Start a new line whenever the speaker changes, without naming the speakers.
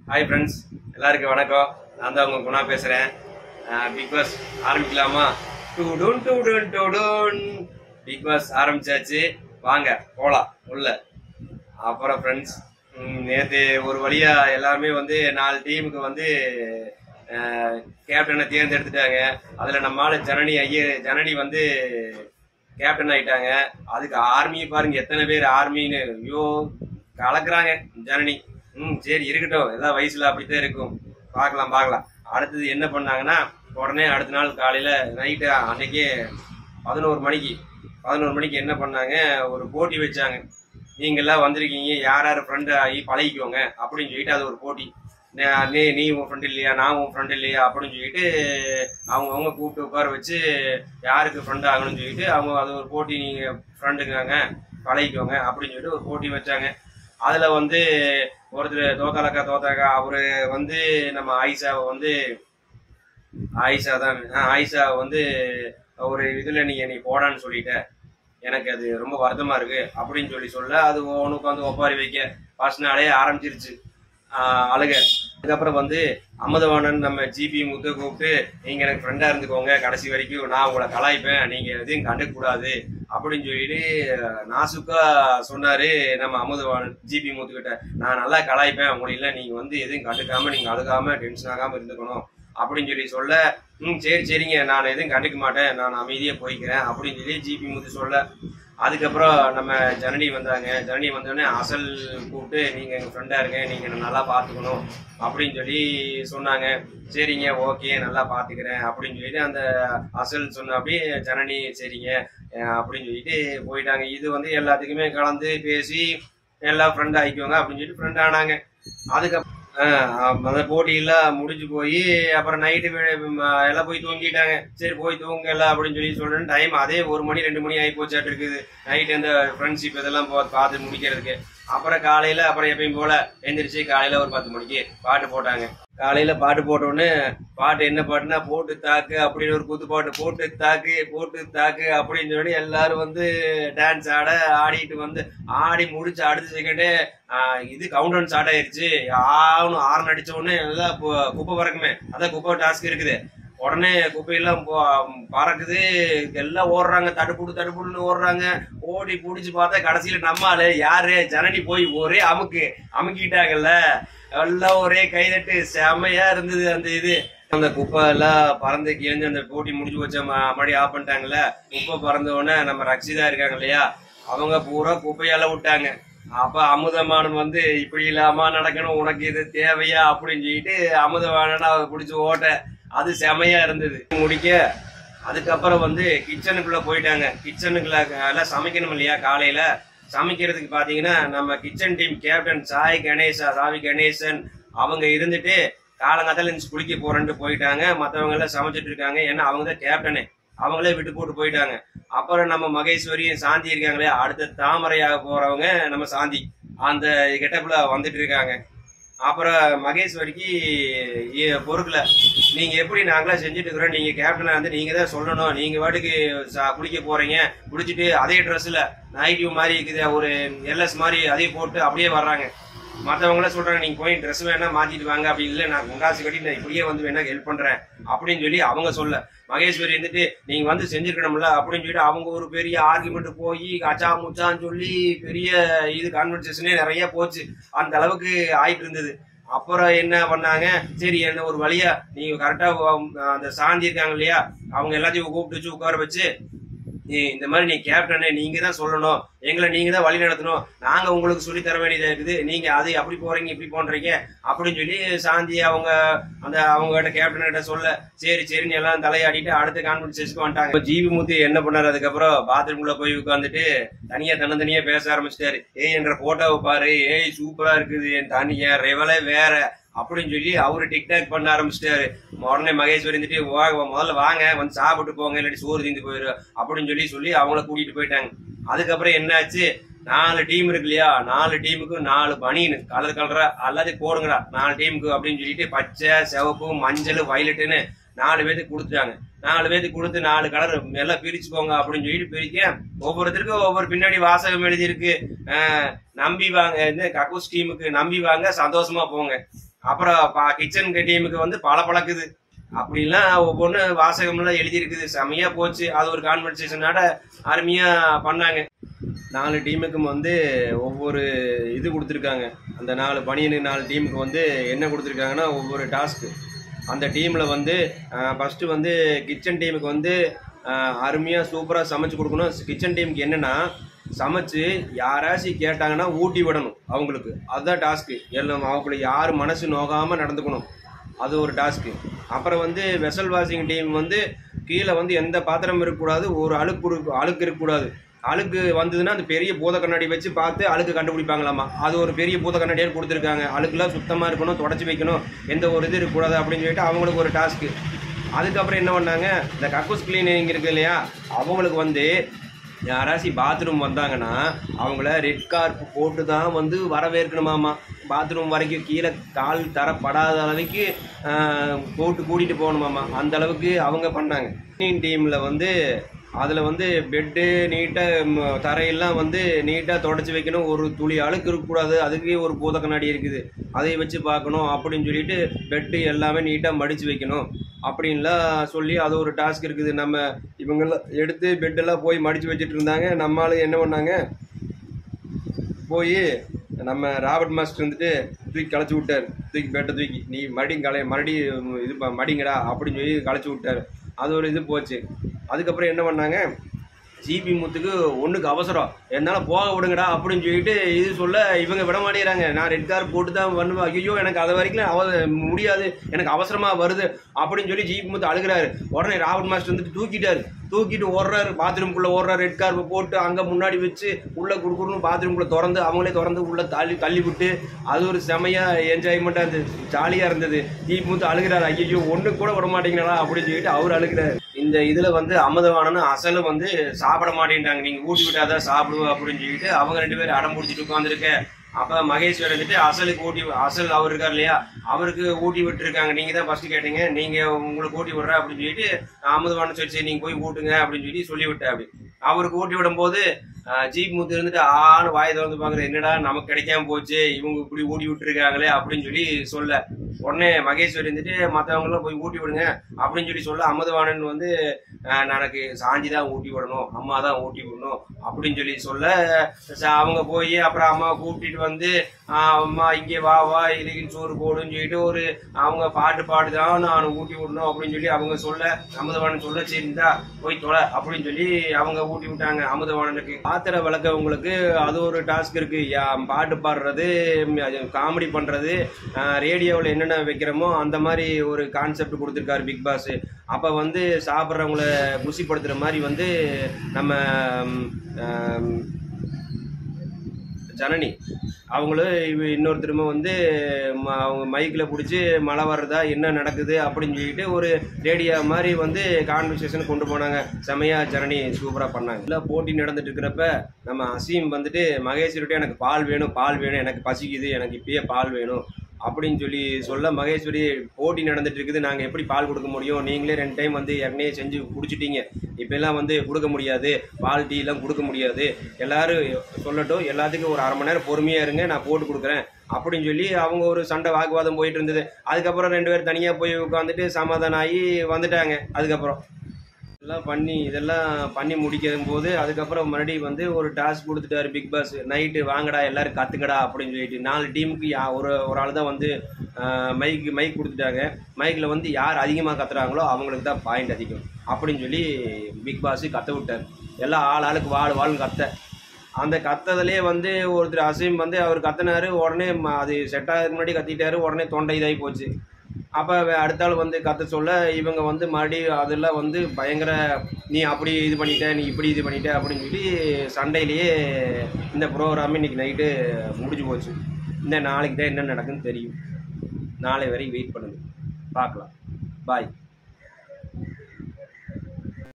hi friends எல்லாருக்கும் வணக்கம் நான் தான் உங்க குணா பேசுறேன் பிக் பாஸ் ஆரம்பிக்கலாமா டூடுன் டூடுன் டூடுன் பிக் பாஸ் ஆரம்பிச்சாச்சு வாங்க போலாம் உள்ள அப்புறம் ஃப்ரெண்ட்ஸ் நேற்று ஒரு வழியா எல்லாருமே வந்து நாலு டீமுக்கு வந்து கேப்டனை தேர்ந்தெடுத்துட்டாங்க அதுல நம்மால ஜனனி ஐய ஜனனி வந்து கேப்டன் ஆயிட்டாங்க அதுக்கு ஆர்மி பாருங்க எத்தனை பேர் ஆர்மின்னு ஐயோ கலக்குறாங்க ஜனனி ம் சரி இருக்கட்டும் எல்லா வயசுல அப்படித்தான் இருக்கும் பார்க்கலாம் பார்க்கலாம் அடுத்தது என்ன பண்ணாங்கன்னா உடனே அடுத்த நாள் காலையில நைட்டு அன்னைக்கே பதினோரு மணிக்கு பதினோரு மணிக்கு என்ன பண்ணாங்க ஒரு போட்டி வச்சாங்க நீங்க எல்லாம் வந்திருக்கீங்க யார் யார் ஃப்ரெண்ட் ஆகி பழகிக்கோங்க அப்படின்னு சொல்லிட்டு அது ஒரு போட்டி நே- நீ நீ உன் ஃப்ரெண்ட் இல்லையா நான் உன் ஃப்ரெண்ட் இல்லையா அப்படின்னு சொல்லிட்டு அவங்க அவங்க கூப்பிட்டு உட்கார வச்சு யாருக்கு ஃப்ரெண்ட் ஆகணும்னு சொல்லிட்டு அவங்க அது ஒரு போட்டி நீங்க ஃப்ரெண்டுங்காங்க பழகிக்கோங்க அப்படின்னு சொல்லிட்டு ஒரு போட்டி வச்சாங்க அதுல வந்து ஒருத்தர் தோத்தாலக்கா தோத்தாக்கா அவரு வந்து நம்ம ஆயிஷாவை வந்து ஆயிஷா தான் ஆ, ஆயிஷா வந்து ஒரு இதுல நீ நீ போடான்னு சொல்லிட்ட எனக்கு அது ரொம்ப வருத்தமா இருக்கு அப்படின்னு சொல்லி சொல்ல அது உனக்கு வந்து ஒப்பாரி வைக்க ஃபர்ஸ்ட் நாளே ஆரம்பிச்சிருச்சு ஆஹ் அழுக அதுக்கப்புறம் வந்து அமுதவாணன் நம்ம ஜிபி முத்து கூப்பிட்டு நீங்க எனக்கு ஃப்ரெண்டா இருந்துக்கோங்க கடைசி வரைக்கும் நான் உங்களை கலாய்ப்பேன் நீங்க எதையும் கண்டுக்க கூடாது அப்படின்னு சொல்லிட்டு நாசுக்கா சொன்னாரு நம்ம அமுதவாணன் ஜிபி முத்து கிட்ட நான் நல்லா கலாய்ப்பேன் உங்களை இல்ல நீங்க வந்து எதையும் கண்டுக்காம நீங்க அழுகாம டென்ஷன் ஆகாம இருந்துக்கணும் அப்படின்னு சொல்லி சொல்ல ம் சரி சரிங்க நான் எதுவும் கண்டுக்க மாட்டேன் நான் அமைதியா போய்க்கிறேன் அப்படின்னு சொல்லி ஜிபி முத்து சொல்ல அதுக்கப்புறம் நம்ம ஜனனி வந்தாங்க ஜனனி வந்தோடனே அசல் கூப்பிட்டு நீங்க எங்க ஃப்ரெண்டா இருங்க நீங்க என்னை நல்லா பாத்துக்கணும் அப்படின்னு சொல்லி சொன்னாங்க சரிங்க ஓகே நல்லா பாத்துக்கிறேன் அப்படின்னு சொல்லிட்டு அந்த அசல் சொன்ன அப்படியே ஜனனி சரிங்க அஹ் அப்படின்னு சொல்லிட்டு போயிட்டாங்க இது வந்து எல்லாத்துக்குமே கலந்து பேசி எல்லாம் ஃப்ரெண்ட் ஆயிக்குவாங்க அப்படின்னு சொல்லிட்டு ஃப்ரெண்ட் ஆனாங்க அதுக்கப்புறம் ஆஹ் அந்த போட்டியெல்லாம் முடிஞ்சு போய் அப்புறம் நைட்டு எல்லாம் போய் தூங்கிட்டாங்க சரி போய் தூங்கல அப்படின்னு சொல்லி சொல்றேன் டைம் அதே ஒரு மணி ரெண்டு மணி ஆகி போச்சாட்டு இருக்குது நைட் அந்த ஃப்ரெண்ட்ஷிப் இதெல்லாம் பா- பார்த்து முடிக்கிறதுக்கு அப்புறம் காலையில அப்புறம் எப்பயும் போல எந்திரிச்சு காலையில ஒரு பத்து மணிக்கு பாட்டு போட்டாங்க காலையில பாட்டு போட்ட உடனே பாட்டு என்ன பாட்டுனா போட்டு தாக்கு அப்படின்னு ஒரு குத்து பாட்டு போட்டு தாக்கு போட்டு தாக்கு அப்படின்னு சொல்லி எல்லாரும் வந்து டான்ஸ் ஆட ஆடிட்டு வந்து ஆடி முடிச்சு அடுத்த செகண்டே இது கவுண்டவுன் ஸ்டார்ட் ஆயிருச்சு ஆவணும் ஆரன் அடிச்ச உடனே எல்லாம் பு- குப்பை பறக்குமே அதான் குப்பை டாஸ்க் இருக்குது உடனே குப்பையெல்லாம் போ- பறக்குது எல்லாம் ஓடுறாங்க தடுப்புடு தடுப்புடுன்னு ஓடுறாங்க ஓடி புடிச்சு பார்த்தா கடைசியில நம்ம ஆளு யாரு ஜனனி போய் ஒரே அமுக்கு அமுக்கிட்டாங்கல்ல எல்லாம் ஒரே கைதட்டு செமையா இருந்தது அந்த இது அந்த குப்பை எல்லாம் பறந்து கிழிஞ்சு அந்த போட்டி முடிஞ்சு வச்ச மறுபடி ஆஃப் பண்ணிட்டாங்கல்ல குப்பை பறந்த உடனே நம்ம ரக்ஷிதா இருக்காங்க இல்லையா அவங்க பூரா குப்பையெல்லாம் விட்டாங்க அப்ப அமுதமானன் வந்து இப்படி இல்லாம நடக்கணும் உனக்கு இது தேவையா அப்படின்னு சொல்லிட்டு அமுதவானன் அவ பிடிச்சி ஓட்ட அது செமையா இருந்தது முடிக்க அதுக்கப்புறம் வந்து கிச்சனுக்குள்ள போயிட்டாங்க கிச்சனுக்குள்ள எல்லாம் சமைக்கணும் இல்லையா காலையில சமைக்கிறதுக்கு பாத்தீங்கன்னா நம்ம kitchen team captain Sai Ganesha Savi Ganesan அவங்க இருந்துட்டு காலங்காத்தால இருந்துச்சு குளிக்க போறேன்ட்டு போயிட்டாங்க மத்தவங்க எல்லாம் சமைச்சிட்டு இருக்காங்க ஏன்னா அவங்க தான் கேப்டனு அவங்களே விட்டு போட்டு போயிட்டாங்க அப்புறம் நம்ம மகேஸ்வரியும் சாந்தி இருக்காங்களே அடுத்த தாமரையாக போறவங்க நம்ம சாந்தி அந்த கெட்டப்ல வந்துட்டு இருக்காங்க அப்புறம் மகேஸ்வரிக்கு இ- பொறுக்கல நீங்க எப்படி நாங்களா செஞ்சுட்டு இருக்கிறோம் நீங்க கேப்டனா வந்து நீங்க தான் சொல்லணும் நீங்க வாட்டுக்கு ச- குளிக்க போறீங்க குளிச்சுட்டு அதே ட்ரெஸ்ல நைட்டிவ் மாதிரி இருக்குது ஒரு எல்எஸ் மாதிரி அதே போட்டு அப்படியே வர்றாங்க மற்றவங்களாம் சொல்றாங்க நீங்க போய் ட்ரெஸ் வேணா மாத்திட்டு வாங்க அப்படி இல்லை நான் முங்காசு கட்டி நான் இப்படியே வந்து வேணா ஹெல்ப் பண்றேன் அப்படின்னு சொல்லி அவங்க சொல்ல மகேஸ்வரி இருந்துட்டு நீங்க வந்து செஞ்சிருக்கணும்ல அப்படின்னு சொல்லிட்டு அவங்க ஒரு பெரிய ஆர்குமெண்ட் போய் அச்சா முச்சான்னு சொல்லி பெரிய இது கான்வர்சேஷனே நிறைய போச்சு அந்த அளவுக்கு ஆயிட்டு இருந்தது அப்புறம் என்ன பண்ணாங்க சரி என்ன ஒரு வழியா நீங்க கரெக்டா அந்த சாந்தி இருக்காங்க இல்லையா அவங்க எல்லாத்தையும் கூப்பிட்டு வச்சு உட்கார வச்சு நீ இந்த மாதிரி நீ கேப்டனே நீங்க தான் சொல்லணும் எங்களை நீங்க தான் வழி நடத்தணும் நாங்க உங்களுக்கு சொல்லி தர வேண்டியதா இருக்குது நீங்க அது அப்படி போறீங்க இப்படி போன்றீங்க அப்படின்னு சொல்லி சாந்தி அவங்க அந்த அவங்க கிட்ட கேப்டன் கிட்ட சொல்ல சரி சரின்னு எல்லாம் தலையாடிட்டு அடுத்த கான்ஃபரன்ஸஸ்க்கு வந்துட்டாங்க இப்ப ஜிபி மூர்த்தி என்ன பண்ணாரு அதுக்கப்புறம் பாத்ரூம்குள்ள போய் உட்காந்துட்டு தனியா தன்னந்தனியா பேச ஆரம்பிச்சிட்டாரு ஏய் என்ற போட்டோவை பாரு ஏய் சூப்பரா இருக்குது என் தனியா ரெவலே வேற அப்படின்னு சொல்லி அவரு டிக்டாக் பண்ண ஆரம்பிச்சிட்டாரு உடனே மகேஸ்வரி இருந்துட்டு "வா- முதல்ல வாங்க வந்து சாப்பிட்டு போங்க இல்லாட்டி சோறு தீந்து போயிரு அப்படின்னு சொல்லி சொல்லி அவங்கள கூட்டிட்டு போயிட்டாங்க அதுக்கப்புறம் என்னாச்சு நாலு டீம் இருக்கு இல்லையா நாலு டீமுக்கு நாலு பனியனு கலர் கலரா எல்லாத்தையும் போடுங்கடா நாலு டீமுக்கு அப்படின்னு சொல்லிட்டு பச்சை சிவப்பு மஞ்சள் வயலட்டுன்னு நாலு பேத்துக்கு கொடுத்துட்டாங்க நாலு பேத்துக்கு கொடுத்து நாலு கலர் எல்லாம் பிரிச்சுக்கோங்க அப்படின்னு சொல்லிட்டு பிரிக்க ஒவ்வொருத்தருக்கும் ஒவ்வொரு பின்னாடி வாசகம் எழுதி இருக்கு நம்பி வாங்க இந்த கக்கூஸ் டீமுக்கு நம்பி வாங்க சந்தோஷமா போங்க அப்புறம் கிச்சன் டீமுக்கு வந்து பல பழக்குது அப்படிலாம் ஒவ்வொன்று வாசகம்லாம் எழுதியிருக்குது செமையா போச்சு அது ஒரு கான்வர்சேஷனோட அருமையா பண்ணாங்க நாலு டீமுக்கும் வந்து ஒவ்வொரு இது கொடுத்துருக்காங்க அந்த நாலு பனியனு நாலு டீமுக்கு வந்து என்ன கொடுத்துருக்காங்கன்னா ஒவ்வொரு டாஸ்க்கு அந்த டீமில் வந்து ஃபஸ்ட்டு வந்து கிச்சன் டீமுக்கு வந்து அருமையாக சூப்பராக சமைச்சு கொடுக்கணும் கிச்சன் டீமுக்கு என்னென்னா சமைச்சு யாராச்சும் கேட்டாங்கன்னா ஊட்டி விடணும் அவங்களுக்கு அதுதான் டாஸ்க்கு எல்லாம் அவங்களுக்கு யார் மனசு நோகாமல் நடந்துக்கணும் அது ஒரு டாஸ்க்கு அப்புறம் வந்து வெசல் வாஷிங் டீம் வந்து கீழே வந்து எந்த பாத்திரம் இருக்கக்கூடாது ஒரு அழுக்கு இருக்கு- அழுக்கு இருக்கக்கூடாது அழுக்கு வந்ததுன்னா அந்த பெரிய பூத கண்ணாடி வச்சு பார்த்து அழுக்கு கண்டுபிடிப்பாங்களாமா அது ஒரு பெரிய பூத கண்ணாடியாக கொடுத்துருக்காங்க அழுக்குலாம் சுத்தமாக இருக்கணும் தொடச்சி வைக்கணும் எந்த ஒரு இது இருக்கக்கூடாது அப்படின்னு சொல்லிட்டு அவங்களுக்கு ஒரு டாஸ்க்கு அதுக்கப்புறம் என்ன பண்ணாங்க இந்த கக்கூஸ் கிளீனிங் இருக்கு இல்லையா அவங்களுக்கு வந்து யாராச்சும் பாத்ரூம் வந்தாங்கன்னா அவங்கள ரெட் கார்ப் போட்டு தான் வந்து வரவேற்கணுமாமா பாத்ரூம் வரைக்கும் கீழே கால் தரப்படாத அளவுக்கு ஆஹ், போட்டு கூட்டிகிட்டு போகணுமாமா அந்த அளவுக்கு அவங்க பண்ணாங்க டீமில் வந்து அதில் வந்து பெட்டு நீட்டாக தரையெல்லாம் வந்து நீட்டாக தொடச்சி வைக்கணும் ஒரு துளி அழுக்கு இருக்கக்கூடாது அதுக்கே ஒரு பூத கண்ணாடி இருக்குது அதை வச்சு பார்க்கணும் அப்படின்னு சொல்லிட்டு பெட்டு எல்லாமே நீட்டாக மடித்து வைக்கணும் அப்படின்லாம் சொல்லி அது ஒரு டாஸ்க் இருக்குது நம்ம இவங்கெல்லாம் எடுத்து பெட்டெல்லாம் போய் மடித்து வச்சுட்டு இருந்தாங்க நம்மளால என்ன பண்ணாங்க போய் நம்ம ராபர்ட் மாஸ்டர் வந்துட்டு தூக்கி களைச்சி விட்டார் தூக்கி பெட்டை தூக்கி நீ மறுபடியும் கலை மறுபடியும் இது ப- மடிங்கடா அப்படின்னு சொல்லி களைச்சி விட்டார் அது ஒரு இது போச்சு அதுக்கப்புறம் என்ன பண்ணாங்க ஜிபி முத்துக்கு ஒன்றுக்கு அவசரம் என்னால் போக விடுங்கடா அப்படின்னு சொல்லிட்டு இது சொல்ல இவங்க விட மாட்டேங்கிறாங்க நான் ரெட் கார் போட்டு தான் பண்ணுவேன் ஐயோ எனக்கு அது வரைக்கும் அவ முடியாது எனக்கு அவசரமாக வருது அப்படின்னு சொல்லி ஜிபி முத்து அழுகிறாரு உடனே ராபர்ட் மாஸ்டர் வந்துட்டு தூக்கிட்டாரு தூக்கிட்டு ஓடுறாரு பாத்ரூம்குள்ளே ஓடுறாரு ரெட் கார்பை போட்டு அங்கே முன்னாடி வச்சு உள்ளே குடுக்குறணும் பாத்ரூம்குள்ளே திறந்து அவங்களே திறந்து உள்ளே தள்ளி தள்ளி விட்டு அது ஒரு செமையாக என்ஜாய்மெண்ட்டாக இருந்தது ஜாலியாக இருந்தது ஜிபி முத்து அழுகிறாரு ஐயோ ஒன்று கூட விட மாட்டீங்களா அப்படின்னு சொல்லிட்டு அவர் அழுகிறாரு இந்த இதில் வந்து அமுதவானன்னு அசலும் வந்து சாப்பிட மாட்டேன்ட்டாங்க நீங்கள் ஊட்டி விட்டாதான் சாப்பிடுவோம் அப்படின்னு சொல்லிட்டு அவங்க ரெண்டு பேரும் அடம் பிடிச்சிட்டு உட்காந்துருக்க அப்போ மகேஸ்வர் வந்துட்டு அசலுக்கு ஊட்டி அசல் அவர் இருக்கார் இல்லையா அவருக்கு ஊட்டி விட்டுருக்காங்க நீங்கள் தான் ஃபர்ஸ்ட் கேட்டீங்க நீங்கள் உங்களுக்கு ஊட்டி விட்ற அப்படின்னு சொல்லிட்டு அமுதவான சொல்லி சரி நீங்கள் போய் ஊட்டுங்க அப்படின்னு சொல்லி சொல்லி விட்டேன் அப்படி அவருக்கு ஊட்டி விடும்போது ஆஹ், ஜீப் முத்து இருந்துட்டு ஆன்னு வாயை திறந்து பார்க்குறது என்னடா நமக்கு கிடைக்காம போச்சு இவங்க இப்படி ஊட்டி விட்டுருக்காங்களே அப்படின்னு சொல்லி சொல்ல உடனே மகேஸ்வரி இருந்துட்டு மற்றவங்களாம் போய் ஊட்டி விடுங்க அப்படின்னு சொல்லி சொல்ல அமுதவாணன் வந்து ஆஹ், எனக்கு சாஞ்சி தான் ஊட்டி விடணும் அம்மா தான் ஊட்டி விடணும் அப்படின்னு சொல்லி சொல்ல ச- அவங்க போய் அப்புறம் அம்மா கூப்பிட்டுட்டு வந்து ஆஹ், அம்மா இங்கே வா வா இலகின் சோறு போடுன்னு சொல்லிட்டு ஒரு அவங்க பாட்டு பாட்டு தான் நான் ஊட்டி விடணும் அப்படின்னு சொல்லி அவங்க சொல்ல அமுதவாணன் சொல்ல சரி இந்தா போய் தொலை அப்படின்னு சொல்லி அவங்க ஊட்டி விட்டாங்க அமுதவாணனுக்கு பாத்திர விளக்கவங்களுக்கு அது ஒரு டாஸ்க் இருக்கு யா- பாட்டு பாடுறது காமெடி பண்றது ரேடியோவில் என்னென்ன வைக்கிறோமோ அந்த மாதிரி ஒரு கான்செப்ட் கொடுத்துருக்காரு பிக் பாஸ் அப்போ வந்து சாப்பிட்றவங்கள குஷிப்படுத்துகிற மாதிரி வந்து நம்ம ம், ஆம், ஜனனி அவங்களும் இவ இன்னொருத்தருமே வந்து ம- அவங்க மைக்கில் பிடிச்சி மழை வர்றதா என்ன நடக்குது அப்படின்னு சொல்லிட்டு ஒரு ரேடியோ மாதிரி வந்து கான்வர்சேஷன் கொண்டு போனாங்க செமையா ஜனனி சூப்பராக பண்ணாங்க இல்லை போட்டி நடந்துட்டு இருக்கிறப்ப நம்ம அசீம் வந்துட்டு மகேஸ்வரிட்ட எனக்கு பால் வேணும் பால் வேணும் எனக்கு பசிக்குது எனக்கு இப்பயே பால் வேணும் அப்படின்னு சொல்லி சொல்ல மகேஸ்வரி போட்டி நடந்துட்டு இருக்குது நாங்கள் எப்படி பால் கொடுக்க முடியும் நீங்களே ரெண்டு டைம் வந்து ஏற்கனவே செஞ்சு குடிச்சிட்டீங்க இப்பெல்லாம் வந்து கொடுக்க முடியாது பால் டீ எல்லாம் கொடுக்க முடியாது எல்லாரும் சொல்லட்டும் எல்லாத்துக்கும் ஒரு அரை மணி நேரம் பொறுமையாக இருங்க நான் போட்டு கொடுக்குறேன் அப்படின்னு சொல்லி அவங்க ஒரு சண்டை வாக்குவாதம் போயிட்டு இருந்தது அதுக்கப்புறம் ரெண்டு பேர் தனியாக போய் உட்காந்துட்டு சமாதானம் ஆகி வந்துட்டாங்க அதுக்கப்புறம் இதெல்லாம் பண்ணி இதெல்லாம் பண்ணி முடிக்கும் போது அதுக்கப்புறம் மறுபடியும் வந்து ஒரு டாஸ்க் கொடுத்துட்டாரு பிக் பாஸ் நைட்டு வாங்கடா எல்லாரும் கத்துங்கடா அப்படின்னு சொல்லிட்டு நாலு டீமுக்கு யா- ஒரு ஒரு ஆள் தான் வந்து மைக் மைக் கொடுத்துட்டாங்க மைக்கில் வந்து யார் அதிகமாக கத்துறாங்களோ அவங்களுக்கு தான் பாயிண்ட் அதிகம் அப்படின்னு சொல்லி பிக் பாஸ் கத்த விட்டார் எல்லாம் ஆள் ஆளுக்கு வாழ் வாழ் கத்த அந்த கத்ததுலேயே வந்து ஒருத்தர் அசீம் வந்து அவர் கத்தினாரு உடனே ம- அது செட் ஆகிறதுக்கு முன்னாடி கத்திட்டாரு உடனே தொண்டை இதாகி போச்சு அப்போ அடுத்த ஆள் வந்து கத்த சொல்ல இவங்க வந்து மறுபடியும் அதெல்லாம் வந்து பயங்கர நீ அப்படி இது பண்ணிட்ட நீ இப்படி இது பண்ணிட்ட அப்படின்னு சொல்லி சண்டையிலேயே இந்த ப்ரோக்ராம் இன்னைக்கு நைட்டு முடிஞ்சு போச்சு இந்த நாளைக்கு தான் என்ன நடக்குன்னு தெரியும் நாளை வரை வெயிட் பண்ணுங்க பார்க்கலாம் பாய்